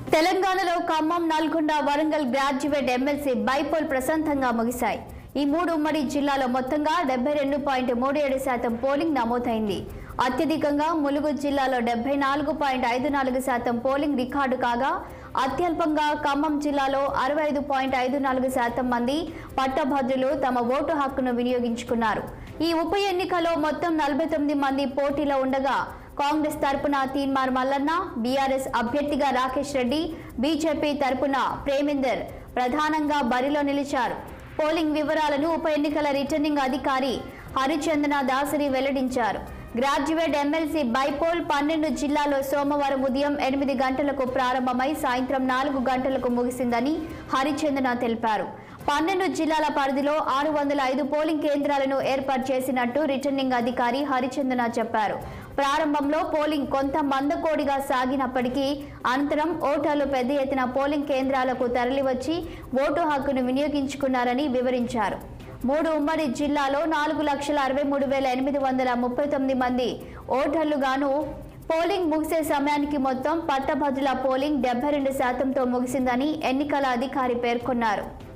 తెలంగాణలో Khammam Nalgonda Warangal graduate MLC bypoll ప్రశాంతంగా ముగిశాయి ఈ మూడు ఉమ్మడి జిల్లాలో మొత్తంగా డెబ్బై రెండు పాయింట్ మూడు ఏడు శాతం పోలింగ్ నమోదైంది అత్యధికంగా ములుగు జిల్లాలో డెబ్బై నాలుగు పాయింట్ ఐదు నాలుగు శాతం పోలింగ్ రికార్డు కాగా అత్యల్పంగా ఖమ్మం జిల్లాలో అరవై ఐదు పాయింట్ ఐదు నాలుగు శాతం మంది పట్టభద్రులు తమ ఓటు హక్కును వినియోగించుకున్నారు ఈ ఉప ఎన్నికలో మొత్తం నలభై తొమ్మిది మంది పోటీలో ఉండగా కాంగ్రెస్ తరపున తీన్మార్ మల్లన్న బీఆర్ఎస్ అభ్యర్థిగా రాకేష్ రెడ్డి బీజేపీ తరపున ప్రేమిందర్ ప్రధానంగా బరిలో నిలిచారు పోలింగ్ వివరాలను ఉప ఎన్నికల రిటర్నింగ్ అధికారి హరిచందన దాసరి వెల్లడించారు గ్రాడ్యుయేట్ ఎమ్మెల్సీ బైపోల్ పన్నెండు జిల్లాలో సోమవారం ఉదయం ఎనిమిది గంటలకు ప్రారంభమై సాయంత్రం నాలుగు గంటలకు ముగిసిందని హరిచందన తెలిపారు పన్నెండు జిల్లాల పరిధిలో ఆరు వందల ఐదు పోలింగ్ కేంద్రాలను ఏర్పాటు చేసినట్టు రిటర్నింగ్ అధికారి హరిచందన చెప్పారు ప్రారంభంలో పోలింగ్ కొంత మందకోడిగా సాగినప్పటికీ అనంతరం ఓటర్లు పెద్ద ఎత్తున పోలింగ్ కేంద్రాలకు తరలివచ్చి ఓటు హక్కును వినియోగించుకున్నారని వివరించారు మూడు ఉమ్మడి జిల్లాలో నాలుగు లక్షల అరవై మూడు వేల ఎనిమిది వందల ముప్పై తొమ్మిది మంది ఓటర్లుగాను పోలింగ్ ముగిసే సమయానికి మొత్తం పట్టభద్రుల పోలింగ్ డెబ్బై రెండు శాతంతో ముగిసిందని ఎన్నికల అధికారి పేర్కొన్నారు